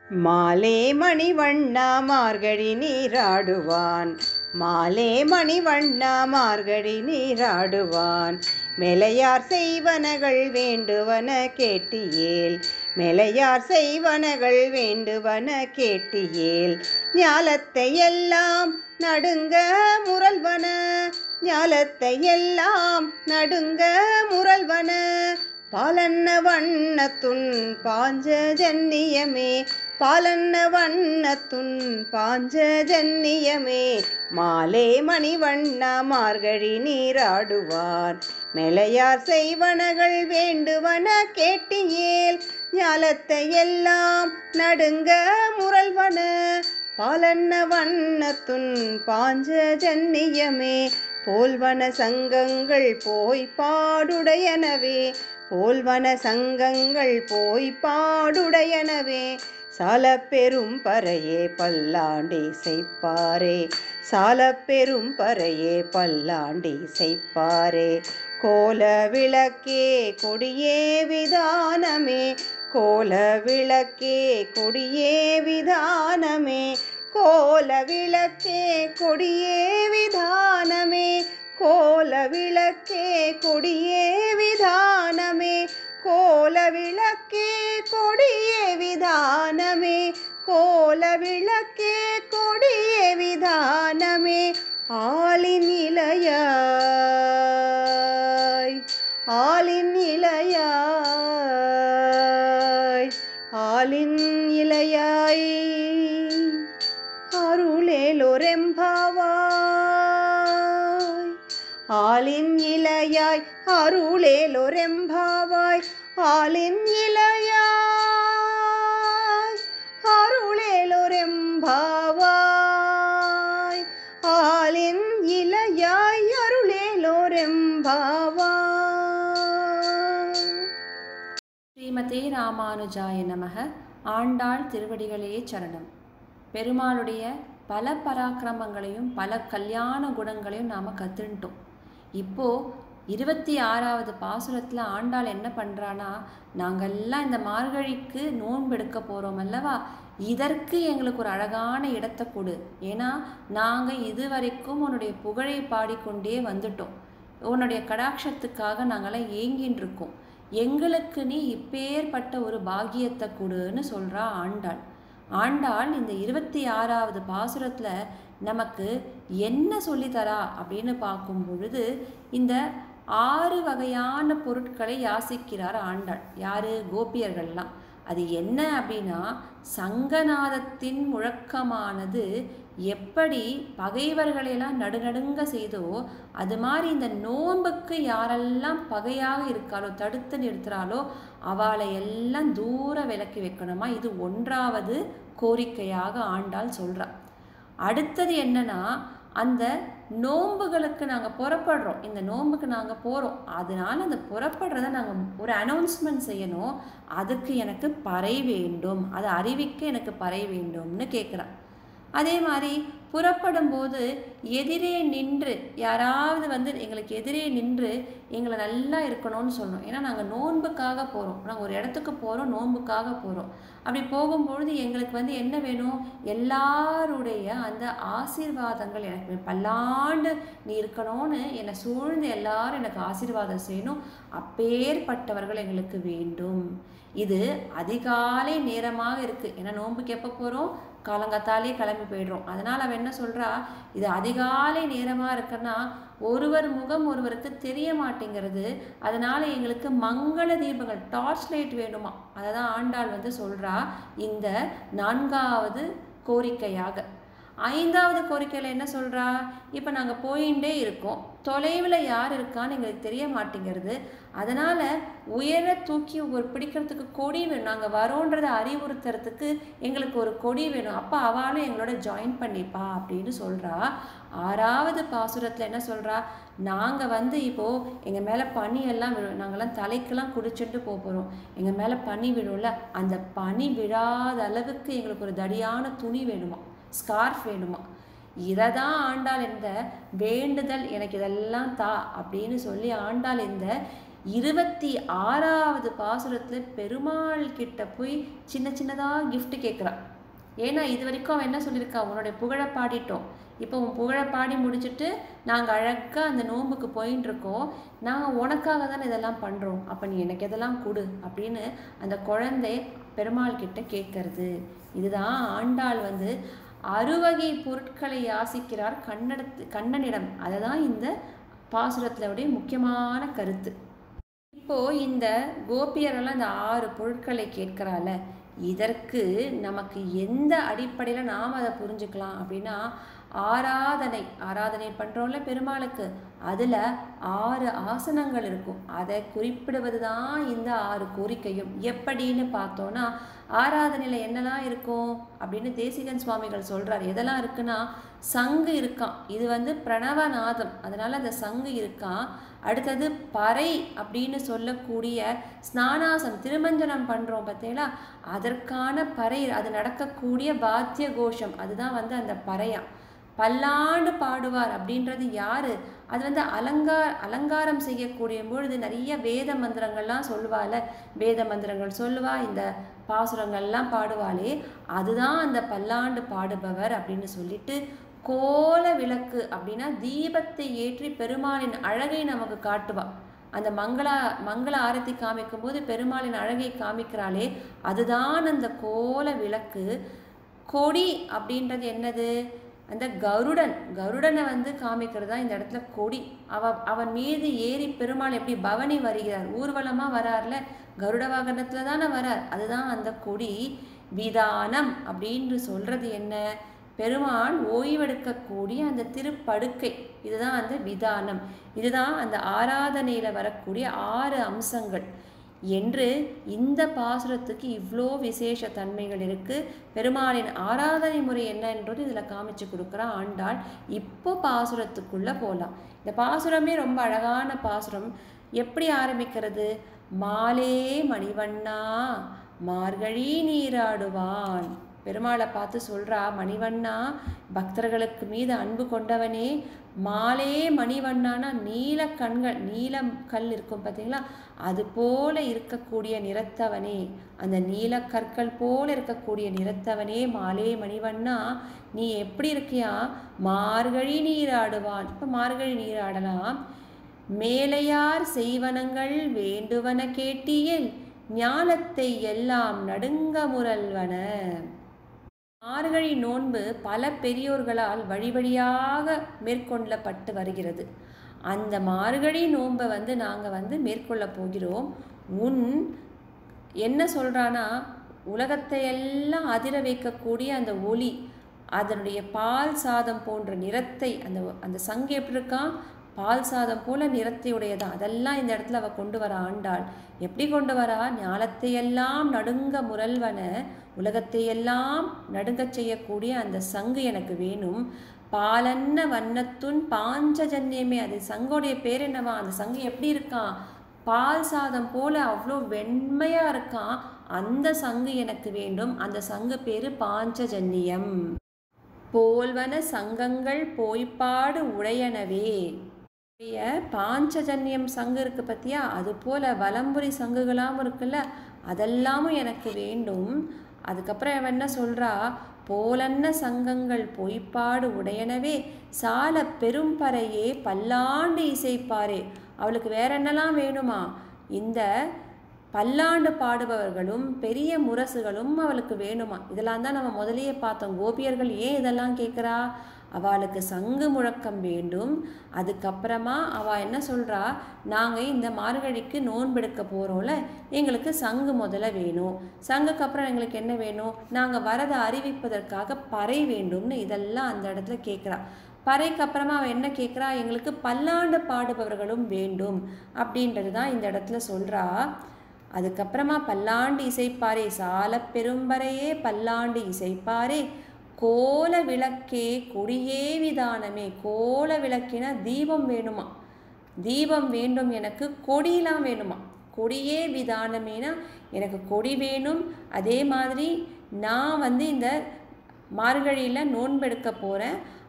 மாலே மணிவண்ணா மார்கழி நீராடுவான் மாலே மணிவண்ணா மார்கழி நீராடுவான் மெலையார் செய்வனகள் வேண்டுவன கேட்டியேல் மெலையார் செய்வனகள் வேண்டுவன கேட்டியேல் ஞாலத்தை எல்லாம் நடுங்க முரல்வன ஞாலத்தை எல்லாம் நடுங்க முரல்வன பாலன்ன வண்ணத்துன் பாஞ்ச ஜன்னியமே பாலன்ன வண்ணத்துன் பாஞ்ச ஜன்னியமே மாலே மணிவண்ணா மார்கழி நீராடுவார் மெலையார் செய்வனகள் வேண்டுவன கேட்டியேல் ஞாலத்தை எல்லாம் நடுங்க முரல்வன பாலன்ன வண்ணத்துன் பாஞ்ச ஜன்னியமே போல்வன சங்கங்கள் போய் பாடுடையனவே போல்வன சங்கங்கள் போய் பாடுடையனவே சால பெரும் பறையே பல்லாண்டி செய்ப்பாரே சால பெரும் பறையே பல்லாண்டி செய்ப்பாரே கோல விளக்கே கொடியே விதானமே கோல விளக்கே கொடியே விதானமே கோல விளக்கே கொடியே விதானமே கோல விளக்கே கொடியே விதானமே கோல விளக்கே கொடியே விதானமே கோல விளக்கே கொடியே விதானமே ஆளின் இளையாய் ஆளின் இளையாய் ஆளின் இளையாய் அருளேலொரெம்பாவாய் ஆளின் இளையாய் அருளேலொரெம்பாவாய் ஆளின் இளையாய் அருளேலொரெம்பாவாய் ஆளின் இளையாய் அருளேலொரெம்பாவாய் ஸ்ரீமதே ராமானுஜாய நமக ஆண்டாள் திருவடிகளே சரணம் பெருமாளுடைய பல பராக்கிரமங்களையும் பல கல்யாண குணங்களையும் நாம் கற்றுன்ட்டோம் இப்போது இருபத்தி ஆறாவது பாசுரத்தில் ஆண்டாள் என்ன பண்ணுறான்னா நாங்கள்லாம் இந்த மார்கழிக்கு நோன்பு எடுக்க போகிறோம் அல்லவா இதற்கு எங்களுக்கு ஒரு அழகான இடத்தை கொடு ஏன்னா நாங்கள் இதுவரைக்கும் உன்னுடைய புகழை பாடிக்கொண்டே வந்துட்டோம் உன்னுடைய கடாட்சத்துக்காக நாங்களாம் ஏங்கின்னு இருக்கோம் எங்களுக்கு நீ இப்பேற்பட்ட ஒரு பாக்கியத்தை கொடுன்னு சொல்கிறா ஆண்டாள் ஆண்டாள் இந்த இருபத்தி ஆறாவது பாசுரத்தில் நமக்கு என்ன சொல்லித்தரா அப்படின்னு பார்க்கும் பொழுது இந்த ஆறு வகையான பொருட்களை யாசிக்கிறார் ஆண்டாள் யாரு கோபியர்கள்லாம் அது என்ன அப்படின்னா சங்கநாதத்தின் முழக்கமானது எப்படி பகைவர்களையெல்லாம் நடுநடுங்க செய்தோ அது மாதிரி இந்த நோன்புக்கு யாரெல்லாம் பகையாக இருக்காளோ தடுத்து நிறுத்துறாளோ அவளை எல்லாம் தூர விலக்கி வைக்கணுமா இது ஒன்றாவது கோரிக்கையாக ஆண்டாள் சொல்றா அடுத்தது என்னன்னா அந்த நோன்புகளுக்கு நாங்கள் புறப்படுறோம் இந்த நோன்புக்கு நாங்கள் போகிறோம் அதனால அந்த புறப்படுறத நாங்கள் ஒரு அனௌன்ஸ்மெண்ட் செய்யணும் அதுக்கு எனக்கு பறை வேண்டும் அதை அறிவிக்க எனக்கு பறை வேண்டும்னு கேட்குறான் அதே மாதிரி புறப்படும் போது எதிரே நின்று யாராவது வந்து எங்களுக்கு எதிரே நின்று எங்களை நல்லா இருக்கணும்னு சொல்லணும் ஏன்னா நாங்கள் நோன்புக்காக போகிறோம் நாங்கள் ஒரு இடத்துக்கு போகிறோம் நோன்புக்காக போகிறோம் அப்படி போகும்பொழுது எங்களுக்கு வந்து என்ன வேணும் எல்லாருடைய அந்த ஆசீர்வாதங்கள் எனக்கு வேணும். பல்லாண்டு நீ இருக்கணும்னு என்னை சூழ்ந்து எல்லாரும் எனக்கு ஆசீர்வாதம் செய்யணும் அப்பேற்பட்டவர்கள் எங்களுக்கு வேண்டும் இது அதிகாலை நேரமாக இருக்குது ஏன்னா நோன்புக்கு எப்போ போகிறோம் காலங்கத்தாலே கிளம்பி போயிடுறோம் அதனால் அவன் என்ன சொல்கிறா இது அதிகாலை நேரமாக இருக்குன்னா ஒருவர் முகம் ஒருவருக்கு தெரிய மாட்டேங்கிறது அதனால் எங்களுக்கு மங்கள தீபங்கள் டார்ச் லைட் வேணுமா அதை தான் ஆண்டாள் வந்து சொல்கிறா இந்த நான்காவது கோரிக்கையாக ஐந்தாவது கோரிக்கையில் என்ன சொல்கிறா இப்போ நாங்கள் போயிட்டே இருக்கோம் தொலைவில் யார் இருக்கான்னு எங்களுக்கு தெரிய மாட்டேங்கிறது அதனால் உயர தூக்கி ஒரு பிடிக்கிறதுக்கு கொடி வேணும் நாங்கள் வரோன்றதை அறிவுறுத்துறதுக்கு எங்களுக்கு ஒரு கொடி வேணும் அப்போ அவளும் எங்களோட ஜாயின் பண்ணிப்பா அப்படின்னு சொல்கிறா ஆறாவது பாசுரத்தில் என்ன சொல்கிறா நாங்கள் வந்து இப்போது எங்கள் மேலே பனியெல்லாம் விழும் நாங்கள்லாம் தலைக்கெல்லாம் குடிச்சிட்டு போக போகிறோம் எங்கள் மேலே பனி விழும்ல அந்த பனி விழாத அளவுக்கு எங்களுக்கு ஒரு தடியான துணி வேணுமா ஸ்கார்ஃப் வேணுமா இதை தான் ஆண்டாள் இந்த வேண்டுதல் எனக்கு இதெல்லாம் தா அப்படின்னு சொல்லி ஆண்டாள் இந்த இருபத்தி ஆறாவது பாசுரத்தில் பெருமாள் கிட்ட போய் சின்ன சின்னதாக gift கேட்குறா ஏன்னா இது வரைக்கும் அவன் என்ன சொல்லியிருக்கா உன்னுடைய புகழை பாடிட்டோம் இப்போ உன் புகழை பாடி முடிச்சுட்டு நாங்கள் அழகாக அந்த நோன்புக்கு போயின்னு இருக்கோம் நாங்கள் உனக்காக தானே இதெல்லாம் பண்ணுறோம் அப்போ நீ எனக்கு எதெல்லாம் கொடு அப்படின்னு அந்த குழந்தை பெருமாள் கிட்ட கேட்கறது இதுதான் ஆண்டாள் வந்து அறுவகை பொருட்களை யாசிக்கிறார் கண்ணடத்து கண்ணனிடம் அதுதான் இந்த பாசுரத்தினுடைய முக்கியமான கருத்து இப்போ இந்த கோபியரெல்லாம் இந்த ஆறு பொருட்களை கேட்கிறால இதற்கு நமக்கு எந்த அடிப்படையில் நாம் அதை புரிஞ்சுக்கலாம் அப்படின்னா ஆராதனை ஆராதனை பண்ணுறோம்ல பெருமாளுக்கு அதில் ஆறு ஆசனங்கள் இருக்கும் அதை குறிப்பிடுவது தான் இந்த ஆறு கோரிக்கையும் எப்படின்னு பார்த்தோன்னா ஆராதனையில் என்னெல்லாம் இருக்கும் அப்படின்னு தேசிகன் சுவாமிகள் சொல்கிறார் எதெல்லாம் இருக்குன்னா சங்கு இருக்கான் இது வந்து பிரணவநாதம் அதனால் அந்த சங்கு இருக்கான் அடுத்தது பறை அப்படின்னு சொல்லக்கூடிய ஸ்நானாசம் திருமஞ்சனம் பண்ணுறோம் பார்த்தீங்களா அதற்கான பறை அது நடக்கக்கூடிய வாத்திய கோஷம் அதுதான் வந்து அந்த பறையா பல்லாண்டு பாடுவார் அப்படின்றது யாரு அது வந்து அலங்கார அலங்காரம் செய்யக்கூடிய பொழுது நிறைய வேத மந்திரங்கள்லாம் சொல்லுவாள் வேத மந்திரங்கள் சொல்லுவா இந்த பாசுரங்கள்லாம் பாடுவாளே அதுதான் அந்த பல்லாண்டு பாடுபவர் அப்படின்னு சொல்லிட்டு கோல விளக்கு அப்படின்னா தீபத்தை ஏற்றி பெருமாளின் அழகை நமக்கு காட்டுவா அந்த மங்களா மங்கள ஆரத்தி காமிக்கும் போது பெருமாளின் அழகை காமிக்கிறாளே அதுதான் அந்த கோல விளக்கு கொடி அப்படின்றது என்னது அந்த கருடன் கருடனை வந்து காமிக்கிறது தான் இந்த இடத்துல கொடி அவ அவன் மீது ஏறி பெருமாள் எப்படி பவனி வருகிறார் ஊர்வலமாக வரார்ல கருட வாகனத்தில் தானே வரார் அதுதான் அந்த கொடி விதானம் அப்படின்னு சொல்கிறது என்ன பெருமாள் ஓய்வெடுக்கக்கூடிய அந்த திருப்படுக்கை இதுதான் அந்த விதானம் இதுதான் அந்த ஆராதனையில் வரக்கூடிய ஆறு அம்சங்கள் என்று இந்த பாசுரத்துக்கு இவ்வளோ விசேஷ தன்மைகள் இருக்குது பெருமாளின் ஆராதனை முறை என்னன்றது இதில் காமிச்சு கொடுக்குறா ஆண்டாள் இப்போ பாசுரத்துக்குள்ளே போகலாம் இந்த பாசுரமே ரொம்ப அழகான பாசுரம் எப்படி ஆரம்பிக்கிறது மாலே மணிவண்ணா மார்கழி நீராடுவான் பெருமாளை பார்த்து சொல்கிறா மணிவண்ணா பக்தர்களுக்கு மீது அன்பு கொண்டவனே மாலே மணிவண்ணானா நீல கண்கள் நீலம் கல் இருக்கும் பார்த்தீங்களா அது போல இருக்கக்கூடிய நிறத்தவனே அந்த நீல கற்கள் போல இருக்கக்கூடிய நிறத்தவனே மாலே மணிவண்ணா நீ எப்படி இருக்கியா மார்கழி நீராடுவான் இப்போ மார்கழி நீராடலாம் மேலையார் செய்வனங்கள் வேண்டுவன கேட்டியில் ஞானத்தை எல்லாம் நடுங்க முரல்வன மார்கழி நோன்பு பல பெரியோர்களால் வழி வழியாக மேற்கொள்ளப்பட்டு வருகிறது அந்த மார்கழி நோன்பை வந்து நாங்கள் வந்து மேற்கொள்ள போகிறோம் உன் என்ன சொல்கிறானா உலகத்தை எல்லாம் அதிர வைக்கக்கூடிய அந்த ஒளி அதனுடைய பால் சாதம் போன்ற நிறத்தை அந்த அந்த சங்கு எப்படி இருக்கான் பால் சாதம் போல நிறத்தையுடையதான் அதெல்லாம் இந்த இடத்துல அவ கொண்டு வர ஆண்டாள் எப்படி கொண்டு வரா ஞாலத்தையெல்லாம் நடுங்க முரல்வன உலகத்தையெல்லாம் நடுங்கச் செய்யக்கூடிய அந்த சங்கு எனக்கு வேணும் பாலன்ன வண்ணத்துன் பாஞ்சஜன்யமே அது சங்கோடைய பேர் என்னவா அந்த சங்கு எப்படி இருக்கான் பால் சாதம் போல அவ்வளோ வெண்மையா இருக்கான் அந்த சங்கு எனக்கு வேண்டும் அந்த சங்கு பேரு பாஞ்சஜன்யம் போல்வன சங்கங்கள் போய்ப்பாடு உடையனவே உடைய பாஞ்சஜன்யம் சங்கு இருக்கு பத்தியா அது போல வலம்புரி சங்குகளாகவும் இருக்குல்ல அதெல்லாமும் எனக்கு வேண்டும் அதுக்கப்புறம் அவன் என்ன சொல்றா போலன்ன சங்கங்கள் பொய்ப்பாடு உடையனவே சால பெரும்பறையே பல்லாண்டு இசைப்பாரே அவளுக்கு வேற என்னெல்லாம் வேணுமா இந்த பல்லாண்டு பாடுபவர்களும் பெரிய முரசுகளும் அவளுக்கு வேணுமா இதெல்லாம் தான் நம்ம முதலியே பார்த்தோம் கோபியர்கள் ஏன் இதெல்லாம் கேட்குறா அவளுக்கு சங்கு முழக்கம் வேண்டும் அதுக்கப்புறமா அவள் என்ன சொல்கிறா நாங்கள் இந்த மார்கழிக்கு நோன்பெடுக்க போகிறோம்ல எங்களுக்கு சங்கு முதல்ல வேணும் சங்குக்கு அப்புறம் எங்களுக்கு என்ன வேணும் நாங்கள் வரதை அறிவிப்பதற்காக பறை வேண்டும்னு இதெல்லாம் அந்த இடத்துல கேட்குறா பறைக்கு அப்புறமா அவன் என்ன கேட்குறா எங்களுக்கு பல்லாண்டு பாடுபவர்களும் வேண்டும் அப்படின்றது தான் இந்த இடத்துல சொல்கிறா அதுக்கப்புறமா பல்லாண்டு இசைப்பாரே சால பெரும்பறையே பல்லாண்டு இசைப்பாரே கோல விளக்கே கொடியே விதானமே கோல விளக்கினா தீபம் வேணுமா தீபம் வேண்டும் எனக்கு கொடியெலாம் வேணுமா கொடியே விதானமேனா எனக்கு கொடி வேணும் அதே மாதிரி நான் வந்து இந்த மார்கழியில் நோன்பெடுக்க போகிறேன்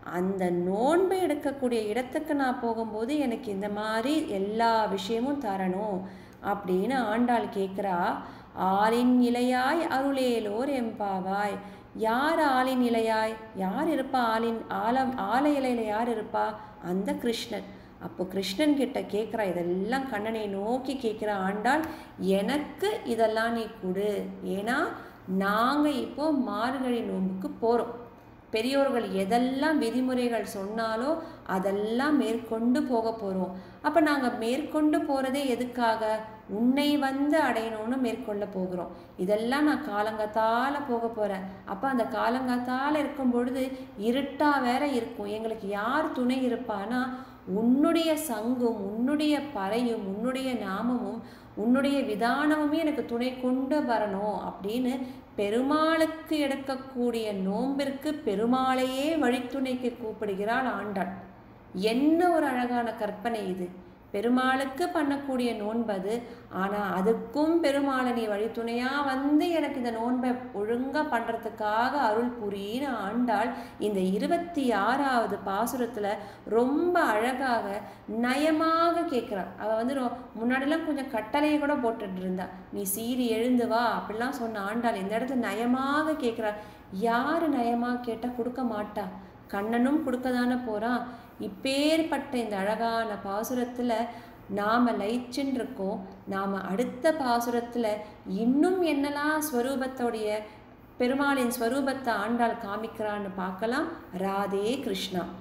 அந்த நோன்பை எடுக்கக்கூடிய இடத்துக்கு நான் போகும்போது எனக்கு இந்த மாதிரி எல்லா விஷயமும் தரணும் அப்படின்னு ஆண்டாள் கேட்குறா ஆளின் இலையாய் அருளேலோர் எம்பாவாய் யார் ஆளின் இலையாய் யார் இருப்பா ஆளின் ஆலம் ஆல இலையில யார் இருப்பா அந்த கிருஷ்ணன் அப்போ கிருஷ்ணன் கிட்ட கேட்குறா இதெல்லாம் கண்ணனை நோக்கி கேட்குற ஆண்டாள் எனக்கு இதெல்லாம் நீ கொடு ஏன்னா நாங்கள் இப்போ மார்கழி நோன்புக்கு போகிறோம் பெரியோர்கள் எதெல்லாம் விதிமுறைகள் சொன்னாலோ அதெல்லாம் மேற்கொண்டு போக போகிறோம் அப்போ நாங்கள் மேற்கொண்டு போகிறதே எதுக்காக உன்னை வந்து அடையணும்னு மேற்கொள்ள போகிறோம் இதெல்லாம் நான் காலங்கத்தால் போக போகிறேன் அப்போ அந்த காலங்கத்தால் இருக்கும் பொழுது இருட்டாக வேற இருக்கும் எங்களுக்கு யார் துணை இருப்பானா உன்னுடைய சங்கும் உன்னுடைய பறையும் உன்னுடைய நாமமும் உன்னுடைய விதானமுமே எனக்கு துணை கொண்டு வரணும் அப்படின்னு பெருமாளுக்கு எடுக்கக்கூடிய நோம்பிற்கு பெருமாளையே வழித்துணைக்கு கூப்பிடுகிறாள் ஆண்டாள் என்ன ஒரு அழகான கற்பனை இது பெருமாளுக்கு பண்ணக்கூடிய நோன்பது ஆனால் அதுக்கும் பெருமாளை நீ வழித்துணையாக வந்து எனக்கு இந்த நோன்பை ஒழுங்காக பண்ணுறதுக்காக அருள் புரின்னு ஆண்டாள் இந்த இருபத்தி ஆறாவது பாசுரத்தில் ரொம்ப அழகாக நயமாக கேட்குறாள் அவள் வந்து ரொ- முன்னாடிலாம் கொஞ்சம் கட்டளையை கூட போட்டுட்டு இருந்தா நீ சீறி எழுந்து வா அப்படிலாம் சொன்ன ஆண்டாள் இந்த இடத்துல நயமாக கேட்குறாள் யார் நயமாக கேட்டால் கொடுக்க மாட்டா கண்ணனும் கொடுக்க தானே போகிறான் இப்பேற்பட்ட இந்த அழகான பாசுரத்தில் நாம் லயிச்சுன்னு இருக்கோம் நாம் அடுத்த பாசுரத்தில் இன்னும் என்னெல்லாம் ஸ்வரூபத்தோடைய பெருமாளின் ஸ்வரூபத்தை ஆண்டாள் காமிக்கிறான்னு பார்க்கலாம் ராதே கிருஷ்ணா